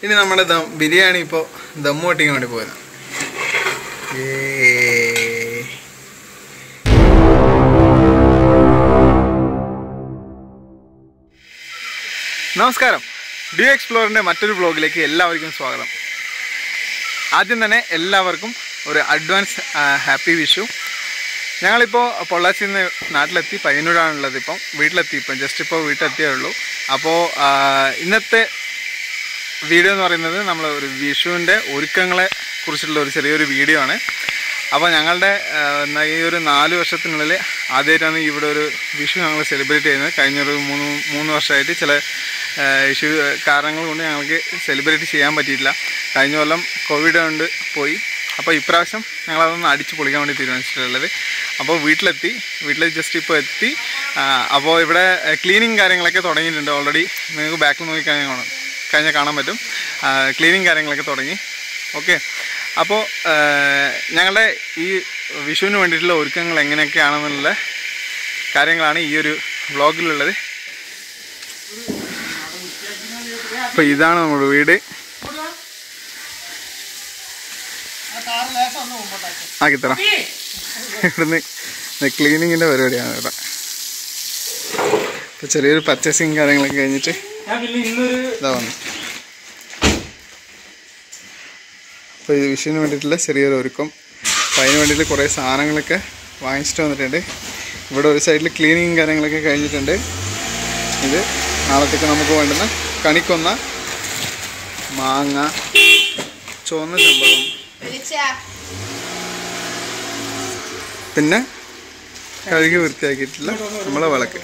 ഇനി നമ്മുടെ ദം ബിരിയാണി ഇപ്പോൾ ദമ്മ് പൊട്ടിക്കാൻ വേണ്ടി പോയത് നമസ്കാരം ഡ്യൂ എക്സ്പ്ലോറിൻ്റെ മറ്റൊരു ബ്ലോഗിലേക്ക് എല്ലാവർക്കും സ്വാഗതം ആദ്യം തന്നെ എല്ലാവർക്കും ഒരു അഡ്വാൻസ് ഹാപ്പി വിഷു ഞങ്ങളിപ്പോൾ പൊള്ളാച്ചിയിൽ നിന്ന് നാട്ടിലെത്തി പയ്യന്നൂരാണുള്ളത് ഇപ്പം വീട്ടിലെത്തി ഇപ്പം ജസ്റ്റ് ഇപ്പോൾ വീട്ടിലെത്തിയേ ഉള്ളൂ അപ്പോൾ ഇന്നത്തെ വീഡിയോ എന്ന് പറയുന്നത് നമ്മൾ ഒരു വിഷുവിൻ്റെ ഒരുക്കങ്ങളെ കുറിച്ചുള്ള ഒരു ചെറിയൊരു വീഡിയോ ആണ് അപ്പോൾ ഞങ്ങളുടെ ആ, ന- ഈ ഒരു നാല് വർഷത്തിനുള്ളിൽ ആദ്യമായിട്ടാണ് ഇവിടെ ഒരു വിഷു ഞങ്ങൾ സെലിബ്രേറ്റ് ചെയ്യുന്നത് കഴിഞ്ഞൊരു മൂന്ന് മൂന്ന് വർഷമായിട്ട് ചില ആ, ഇഷ്യൂ കാരണങ്ങൾ കൊണ്ട് ഞങ്ങൾക്ക് സെലിബ്രേറ്റ് ചെയ്യാൻ പറ്റിയിട്ടില്ല കഴിഞ്ഞ കൊല്ലം കോവിഡ് കൊണ്ട് പോയി അപ്പോൾ ഇപ്രാവശ്യം ഞങ്ങളതൊന്ന് അടിച്ച് പൊളിക്കാൻ വേണ്ടി തീരുമാനിച്ചിട്ടുള്ളത് അപ്പോൾ വീട്ടിലെത്തി വീട്ടിൽ ജസ്റ്റ് ഇപ്പോൾ എത്തി ആ, അപ്പോൾ ഇവിടെ ക്ലീനിങ് കാര്യങ്ങളൊക്കെ തുടങ്ങിയിട്ടുണ്ട് ഓൾറെഡി നിങ്ങൾക്ക് ബാക്കിൽ നോക്കി കഴിഞ്ഞാൽ കാണാം കഴിഞ്ഞാൽ കാണാൻ പറ്റും ക്ലീനിങ് കാര്യങ്ങളൊക്കെ തുടങ്ങി ഓക്കെ അപ്പോൾ ഞങ്ങളുടെ ഈ വിഷുവിന് വേണ്ടിയിട്ടുള്ള ഒരുക്കങ്ങൾ എങ്ങനെയൊക്കെയാണെന്നുള്ള കാര്യങ്ങളാണ് ഈ ഒരു വ്ളോഗിലുള്ളത് അപ്പോൾ ഇതാണ് നമ്മുടെ വീട് ആക്കിത്തരാം ഇവിടുന്ന് ക്ലീനിങ്ങിൻ്റെ പരിപാടിയാണ് ഇവിടെ ഇപ്പോൾ ചെറിയൊരു പർച്ചേസിങ് കാര്യങ്ങളൊക്കെ കഴിഞ്ഞിട്ട് ഞാൻ പിന്നെ ഇന്നൊരു ഇതാ വന്നു അപ്പോൾ ഈ വിഷുവിന് വേണ്ടിയിട്ടുള്ള ചെറിയൊരു ഒരുക്കം അപ്പോൾ അതിന് വേണ്ടിയിട്ട് കുറേ സാധനങ്ങളൊക്കെ വാങ്ങിച്ചിട്ട് വന്നിട്ടുണ്ട് ഇവിടെ ഒരു സൈഡിൽ ക്ലീനിങ് കാര്യങ്ങളൊക്കെ കഴിഞ്ഞിട്ടുണ്ട് ഇത് നാളത്തേക്ക് നമുക്ക് വേണ്ടുന്ന കണിക്കൊന്ന മാങ്ങ ചുവന്ന ചെമ്പകം പിന്നെ കഴുകി വൃത്തിയാക്കിയിട്ടുള്ള നമ്മളെ വിളക്ക്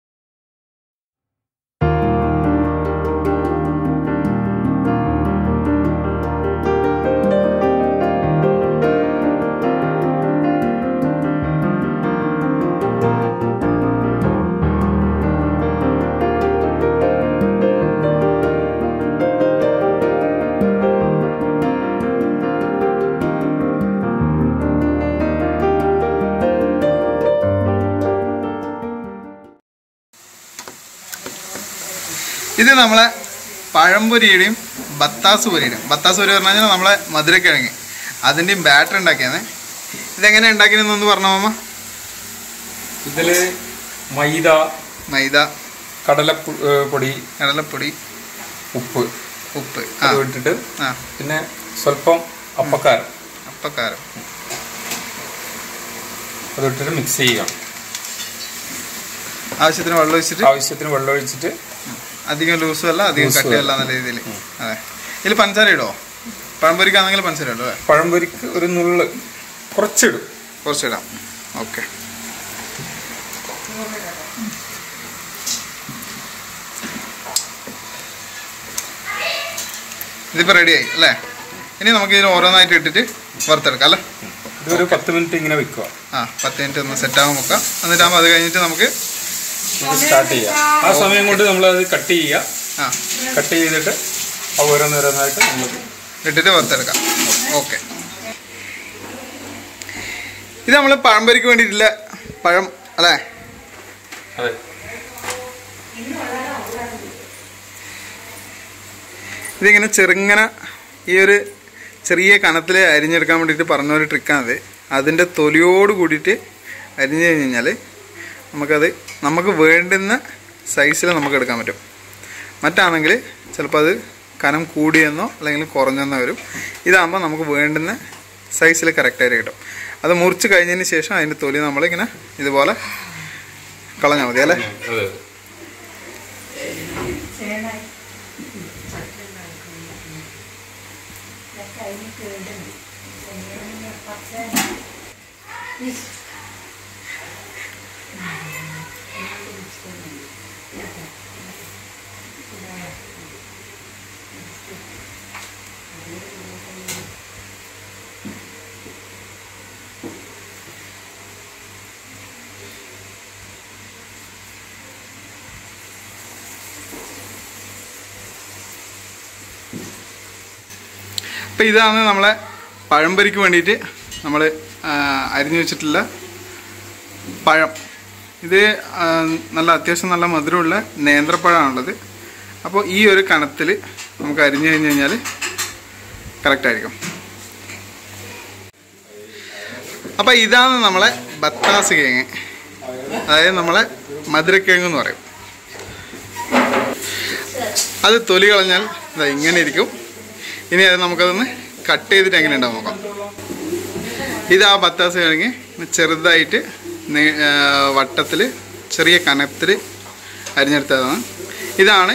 ഇത് നമ്മളെ പഴംപൊരിയുടെയും ബത്താസ് പൊരിയുടെയും ബത്താസ് പൊരി പറഞ്ഞു കഴിഞ്ഞാൽ നമ്മളെ മധുരക്കിഴങ്ങ് അതിൻ്റെയും ബാറ്റർ ഉണ്ടാക്കിയാണ് ഇതെങ്ങനെ ഉണ്ടാക്കിയെന്നൊന്ന് പറഞ്ഞോ മാമ ഇതില് മൈദ മൈദ കടല പൊടി കടലപ്പൊടി ഉപ്പ് ഉപ്പ് ആ അത് ഇട്ടിട്ട് ആ പിന്നെ സ്വല്പം അപ്പക്കാരം അപ്പക്കാരം അത് ഇട്ടിട്ട് മിക്സ് ചെയ്യാം ആവശ്യത്തിന് വെള്ളം ഒഴിച്ചിട്ട് ആവശ്യത്തിന് വെള്ളം ഒഴിച്ചിട്ട് അധികം ലൂസും അല്ല അധികം ലൂസും കട്ടിയല്ല എന്ന രീതിയിൽ അതെ ഇതിൽ പഞ്ചസാര ഇടോ പഴംപൊരിക്കാണെങ്കിൽ പഞ്ചസാര ഇടോ അല്ലേ പഴംപൊരിക്ക് ഒരു നുള്ള് കുറച്ചിടും കുറച്ചിടാം ഓക്കെ ഇതിപ്പോൾ റെഡിയായി അല്ലേ ഇനി നമുക്ക് ഇതിൽ ഓരോന്നായിട്ട് ഇട്ടിട്ട് വറുത്തെടുക്കാം അല്ലേ ഇതൊരു പത്ത് മിനിറ്റ് ഇങ്ങനെ വെക്കുക ആ പത്ത് മിനിറ്റ് ഒന്ന് സെറ്റാകാൻ നോക്കാം എന്നിട്ടാകുമ്പോൾ അത് കഴിഞ്ഞിട്ട് നമുക്ക് ഇത് സ്റ്റാർട്ട് ചെയ്യാം ആ സമയം കൊണ്ട് നമ്മൾ അത് കട്ട് ചെയ്യുക ആ കട്ട് ചെയ്തിട്ട് ആ ഓരോന്നോരോന്നായിട്ട് നമ്മൾ ഇട്ടിട്ട് വറുത്തെടുക്കാം ഓക്കെ ഇത് നമ്മൾ പഴംപൊരിക്ക് വേണ്ടിയിട്ടില്ല പഴം അല്ലേ അതെ ഇതിങ്ങനെ ചെറുങ്ങനെ ഈ ഒരു ചെറിയ കനത്തിൽ അരിഞ്ഞെടുക്കാൻ വേണ്ടിയിട്ട് പറഞ്ഞൊരു ട്രിക്കാണത് അതിൻ്റെ തൊലിയോട് കൂടിയിട്ട് അരിഞ്ഞു കഴിഞ്ഞ് കഴിഞ്ഞാൽ നമുക്കത് നമുക്ക് വേണ്ടുന്ന സൈസിൽ നമുക്ക് എടുക്കാൻ പറ്റും മറ്റാണെങ്കിൽ ചിലപ്പോൾ അത് കനം കൂടിയെന്നോ അല്ലെങ്കിൽ കുറഞ്ഞെന്നോ വരും ഇതാകുമ്പോൾ നമുക്ക് വേണ്ടുന്ന സൈസിൽ കറക്റ്റായിട്ട് കിട്ടും അത് മുറിച്ച് കഴിഞ്ഞതിന് ശേഷം അതിൻ്റെ തൊലി നമ്മളിങ്ങനെ ഇതുപോലെ കളഞ്ഞാൽ മതി അല്ലേ അതെ അപ്പം ഇതാണ് നമ്മളെ പഴംപൊരിക്ക് വേണ്ടിയിട്ട് നമ്മൾ അരിഞ്ഞു വെച്ചിട്ടുള്ള പഴം ഇത് ആ, നല്ല അത്യാവശ്യം നല്ല മധുരമുള്ള നേന്ത്രപ്പഴമാണുള്ളത് അപ്പോൾ ഈ ഒരു കനത്തിൽ നമുക്ക് അരിഞ്ഞു കഴിഞ്ഞ് കഴിഞ്ഞാൽ കറക്റ്റ് ആയിരിക്കും അപ്പോൾ ഇതാണ് നമ്മളെ ബത്താസ് കിഴങ്ങ് അതായത് നമ്മളെ മധുരക്കിഴങ്ങ് എന്ന് പറയും അത് തൊലി കളഞ്ഞാൽ ഇതാ ഇങ്ങനെ ഇരിക്കും ഇനി അത് നമുക്കതൊന്ന് കട്ട് ചെയ്തിട്ട് എങ്ങനെ ഉണ്ടാവും നോക്കാം ഇത് ആ ബത്താസ് കിഴങ്ങ് ചെറുതായിട്ട് വട്ടത്തിൽ ചെറിയ കനത്തിൽ അരിഞ്ഞെടുത്തതാണ് ഇതാണ്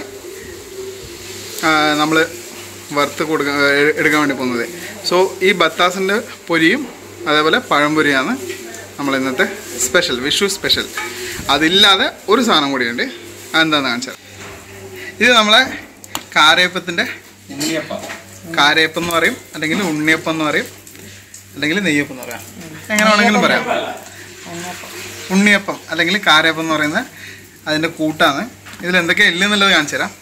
നമ്മൾ വറുത്ത് കൊടുക്കാൻ എടുക്കാൻ വേണ്ടി പോകുന്നത് സോ ഈ ബത്താസിൻ്റെ പൊരിയും അതേപോലെ പഴംപൊരിയാണ് നമ്മൾ ഇന്നത്തെ സ്പെഷ്യൽ വിഷു സ്പെഷ്യൽ അതില്ലാതെ ഒരു സാധനം കൂടിയുണ്ട് അതെന്താണെന്ന് കാണിച്ചാൽ ഇത് നമ്മളെ കാരയപ്പത്തിൻ്റെ ഉണ്ണിയപ്പം കാരയപ്പം എന്ന് പറയും അല്ലെങ്കിൽ ഉണ്ണിയപ്പം എന്ന് പറയും അല്ലെങ്കിൽ നെയ്യപ്പം എന്ന് പറയാം എങ്ങനെ വേണമെങ്കിലും പറയാം ഉണ്ണിയപ്പം അല്ലെങ്കിൽ കാരയപ്പം എന്ന് പറയുന്ന അതിൻ്റെ കൂട്ടാണ് ഇതിൽ എന്തൊക്കെയാണ് ഇല്ലെന്നുള്ളത് കാണിച്ചു തരാം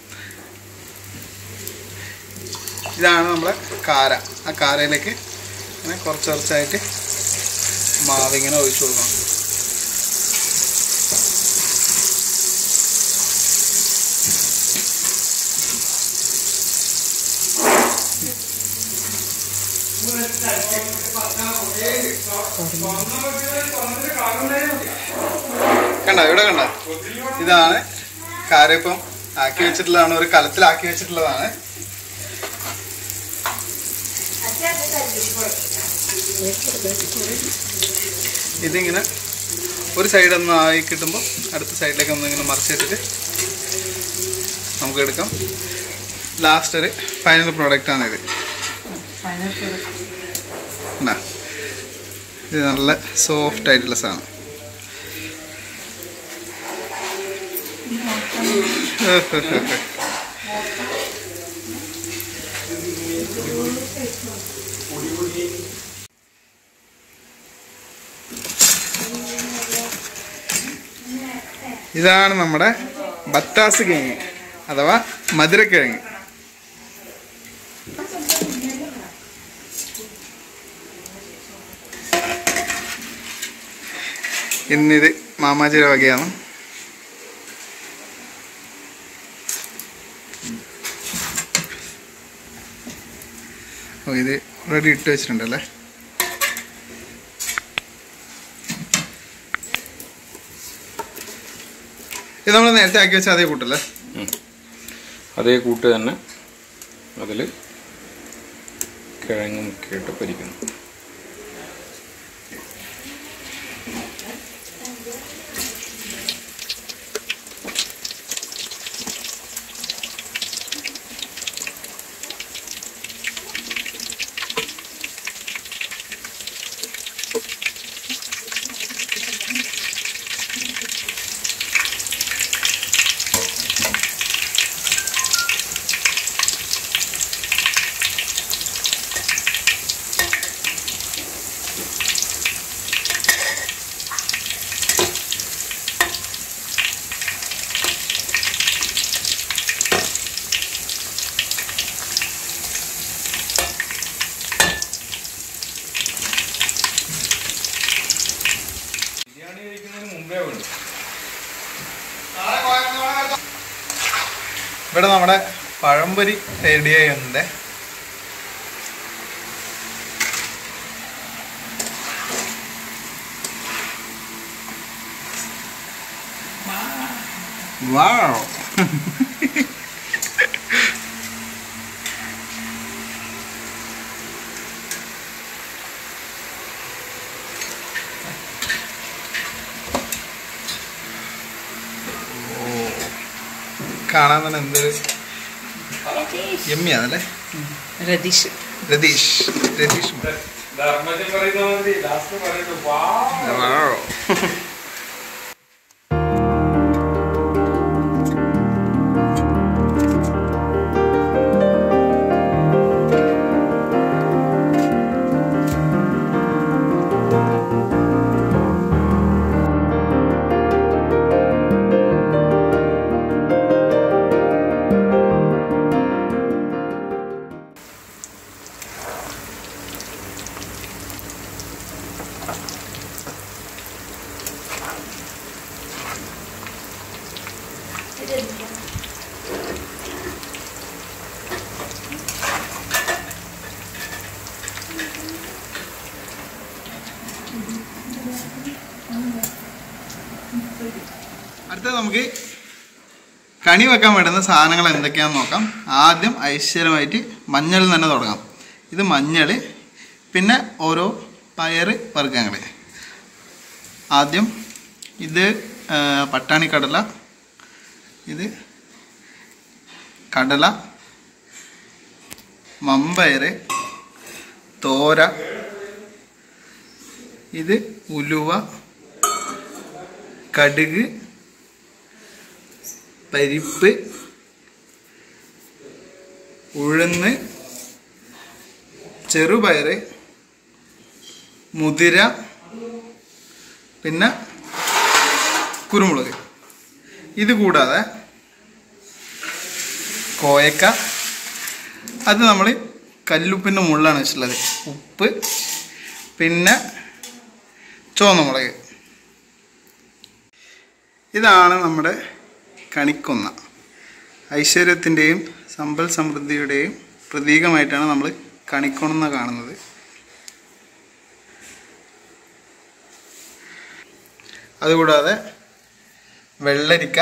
ഇതാണ് നമ്മളെ കാര ആ കാരയിലേക്ക് ഇങ്ങനെ കുറച്ച് കുറച്ചായിട്ട് മാവ് ഇങ്ങനെ ഒഴിച്ചു കൊടുക്കണം കണ്ട ഇവിടെ കണ്ട ഇതാണ് കാരപ്പം ആക്കി വെച്ചിട്ടുള്ളതാണ് ഒരു കലത്തിലാക്കി വെച്ചിട്ടുള്ളതാണ് ഇതിങ്ങനെ ഒരു സൈഡ് ഒന്ന് ആയി കിട്ടുമ്പോൾ അടുത്ത സൈഡിലേക്ക് ഒന്ന് ഇങ്ങനെ മറിച്ചിട്ടിട്ട് നമുക്ക് എടുക്കാം ലാസ്റ്റ് ഒരു ഫൈനൽ പ്രോഡക്റ്റ് ആണ് ഇത് കണ്ടാ? ഇത് നല്ല സോഫ്റ്റ് ആയിട്ടുള്ള സാധനം ഇതാണ് നമ്മുടെ ബത്താസ് കിഴങ്ങ് അഥവാ മധുരക്കിഴങ്ങ് ഇന്നിത് മാമാജിയുടെ വകയാണ് ഓ ഇത് ഓൾറെഡി ഇട്ട് വെച്ചിട്ടുണ്ടല്ലേ ഇത് നമ്മൾ നേരത്തെ ആക്കി വെച്ച അതേ കൂട്ടല്ലേ അതേ കൂട്ട് തന്നെ അതിൽ കിഴങ്ങ് മുക്കിയിട്ട് പൊരിക്കുന്നു ബിരിയാണി കഴിക്കുന്നതിന് മുമ്പേ ഉണ്ട് ഇവിടെ നമ്മുടെ പഴംപൊരി റെഡിയായിട്ടുണ്ട് വാവ് കാണാൻ തന്നെ എന്തൊരു യമ്മിയാണല്ലേ രതീഷ് രതീഷ് രതീഷ് ധർമ്മജൻ പറയുന്ന മതി ലാസ്റ്റ് പറയുന്നു വാ വാവ് അടുത്തത് നമുക്ക് കണി വെക്കാൻ വേണ്ടുന്ന സാധനങ്ങൾ എന്തൊക്കെയാണെന്ന് നോക്കാം ആദ്യം ഐശ്വര്യമായിട്ട് മഞ്ഞളിൽ തന്നെ തുടങ്ങാം ഇത് മഞ്ഞൾ പിന്നെ ഓരോ പയറ് വർഗ്ഗങ്ങൾ ആദ്യം ഇത് ആ, പട്ടാണിക്കടല ഇത് കടല മമ്പയറ് തോര ഇത് ഉലുവ കടുക് പരിപ്പ് ഉഴുന്ന് ചെറുപയറ് മുതിര പിന്നെ കുരുമുളക് ഇത് കൂടാതെ കോയക്ക അത് നമ്മൾ കല്ലുപ്പിൻ്റെ മുള്ളാണ് വെച്ചിട്ടുള്ളത് ഉപ്പ് പിന്നെ ചുവന്ന മുളക് ഇതാണ് നമ്മുടെ കണിക്കൊന്ന ഐശ്വര്യത്തിൻ്റെയും സമ്പൽ സമൃദ്ധിയുടെയും പ്രതീകമായിട്ടാണ് നമ്മൾ കണിക്കൊന്ന കാണുന്നത് അതുകൂടാതെ വെള്ളരിക്ക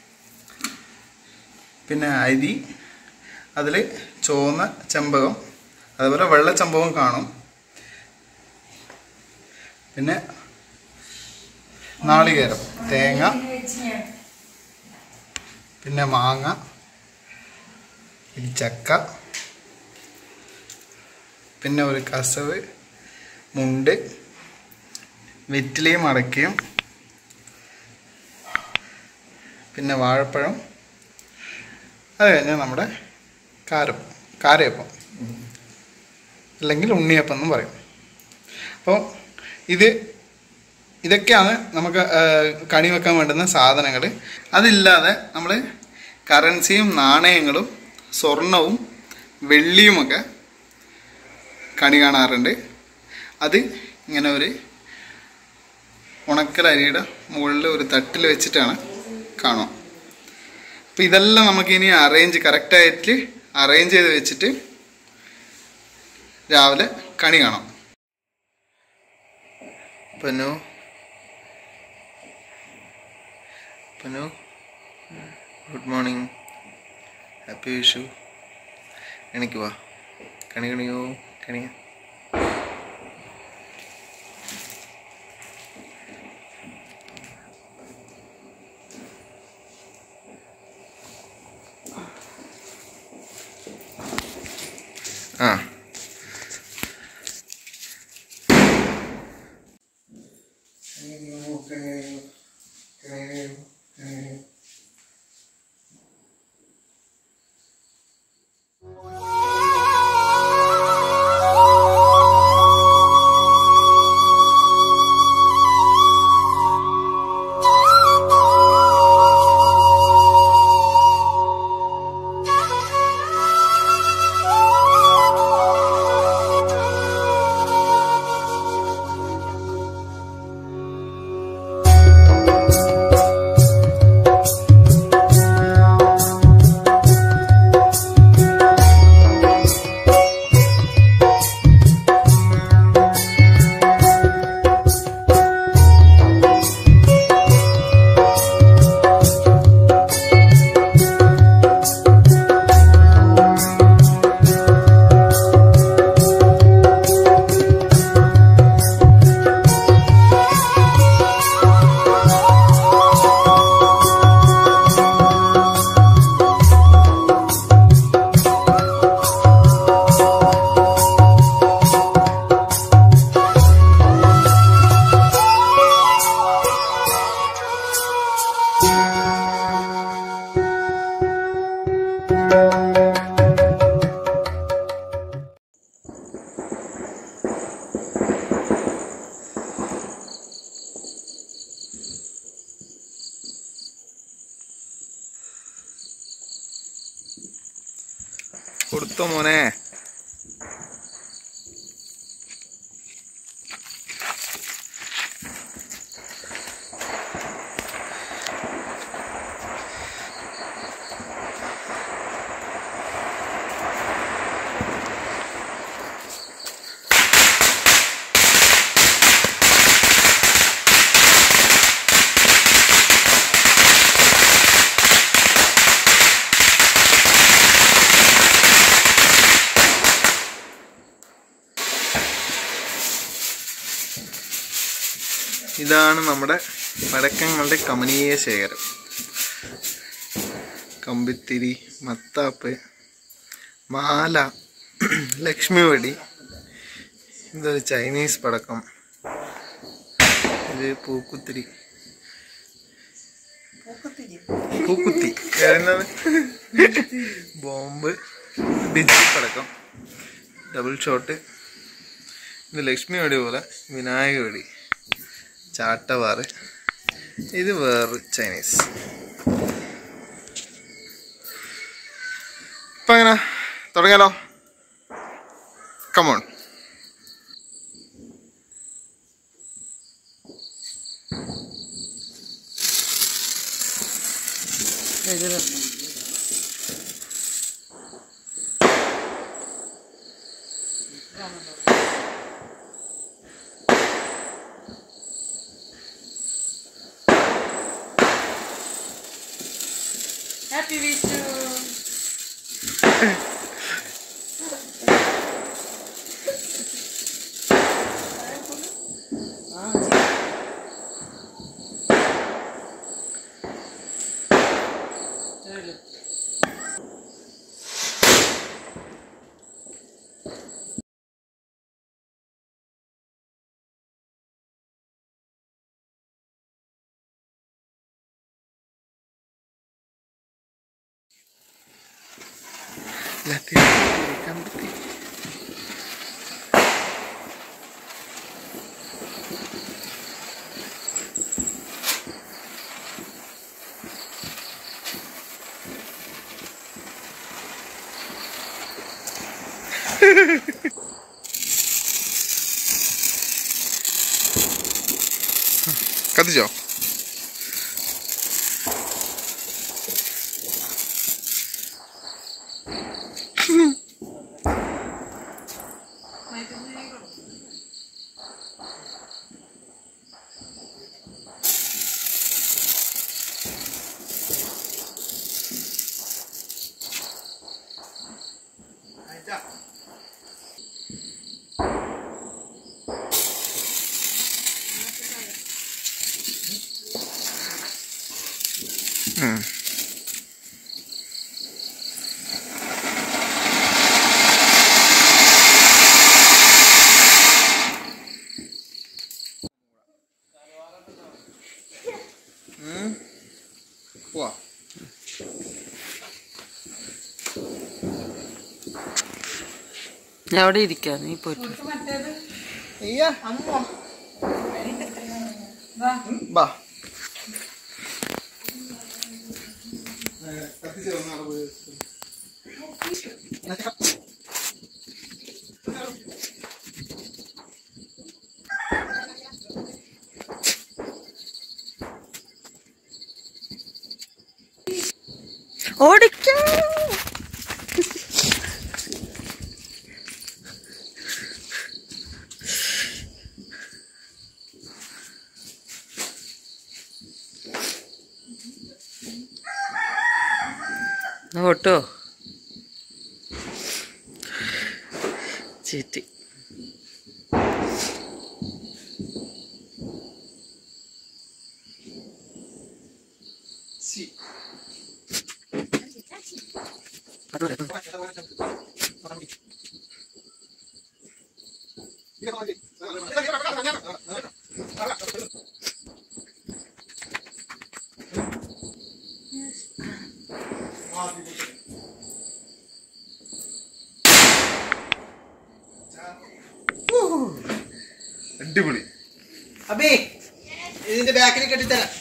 പിന്നെ അരി അതിൽ ചുവന്ന ചെമ്പകം അതുപോലെ വെള്ള ചെമ്പകം കാണും പിന്നെ നാളികേരം തേങ്ങ പിന്നെ മാങ്ങ ചക്ക പിന്നെ ഒരു കസവ് മുണ്ട് വെറ്റിലയും അടയ്ക്കയും പിന്നെ വാഴപ്പഴം അത് കഴിഞ്ഞാൽ നമ്മുടെ കാരം കാരയപ്പം അല്ലെങ്കിൽ ഉണ്ണിയപ്പം എന്നും പറയും അപ്പോൾ ഇത് ഇതൊക്കെയാണ് നമുക്ക് ആ, കണി വെക്കാൻ വേണ്ടുന്ന സാധനങ്ങൾ അതില്ലാതെ നമ്മൾ കറൻസിയും നാണയങ്ങളും സ്വർണവും വെള്ളിയുമൊക്കെ കണി കാണാറുണ്ട് അത് ഇങ്ങനെ ഒരു ഉണക്കൽ അരിയുടെ മുകളിൽ ഒരു തട്ടിൽ വെച്ചിട്ടാണ് കാണുക അപ്പോൾ ഇതെല്ലാം നമുക്ക് ഇനി അറേഞ്ച് കറക്റ്റായിട്ട് അറേഞ്ച് ചെയ്ത് വെച്ചിട്ട് രാവിലെ കണി കാണാം പനു പനു ഗുഡ് മോർണിംഗ് ഹാപ്പി വിഷു എനിക്ക് വാ കണി കണിയോ കണിയ ആ കൊടുത്തോ മോനെ ഇതാണ് നമ്മുടെ പടക്കങ്ങളുടെ കമനീയ ശേഖരം കമ്പിത്തിരി മത്താപ്പ് മാല ലക്ഷ്മി വടി ഇതൊരു ചൈനീസ് പടക്കം ഇത് പൂക്കുത്തിരി പൂക്കുത്തി വരുന്നത് ബോംബ് ഡിജിറ്റൽ പടക്കം ഡബിൾ ഷോട്ട് ഇത് ലക്ഷ്മി വെടി പോലെ വിനായക വെടി ചാട്ടവാറ് ഇത് വേറെ ചൈനീസ് ഇപ്പൊ എങ്ങനെ തുടങ്ങിയാലോ കമോൺ ഹാപ്പി വിഷു കമ്പിത്തിരി കത്തിച്ചോ ഉം. ഉം. പോവാ ഞാൻ അവിടെ ഇരിക്കാം നീ പോയിട്ട് ഇയ്യ. ബാ ഓടിക്കാം ഓട്ടോ ചീറ്റി അടിപൊളി അബേ ഇതിന്റെ ബാക്കിൽ കെട്ടിത്തരാം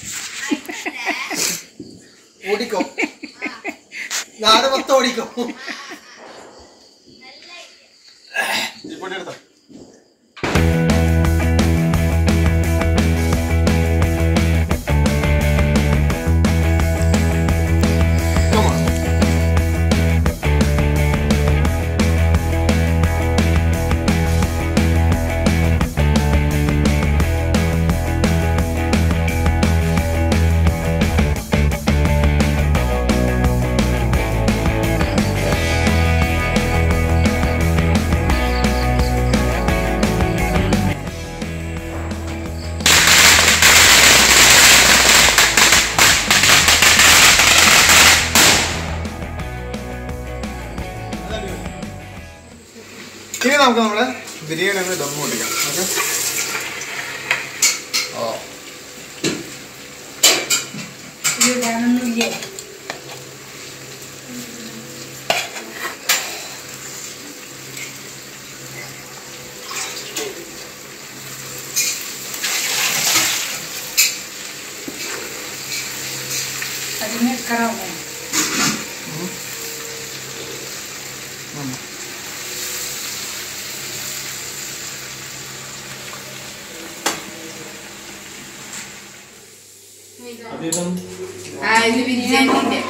ഓടിക്കോ നാട് മൊത്തം ഓടിക്കോ ആ നമുക്ക് നമ്മുടെ ബിരിയാണി ഒന്ന് ദം പൊട്ടിക്കാം ഓക്കെ ഓ ആ ഇത് ബിരിയാണിന്റെ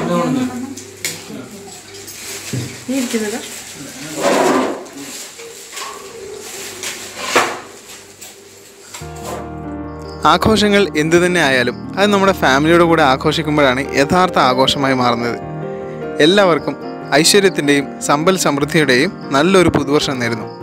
ആഘോഷങ്ങൾ എന്തു തന്നെ ആയാലും അത് നമ്മുടെ ഫാമിലിയുടെ കൂടെ ആഘോഷിക്കുമ്പോഴാണ് യഥാർത്ഥ ആഘോഷമായി മാറുന്നത് എല്ലാവർക്കും ഐശ്വര്യത്തിൻ്റെയും സമ്പൽ സമൃദ്ധിയുടെയും നല്ലൊരു പുതുവർഷം നേരുന്നു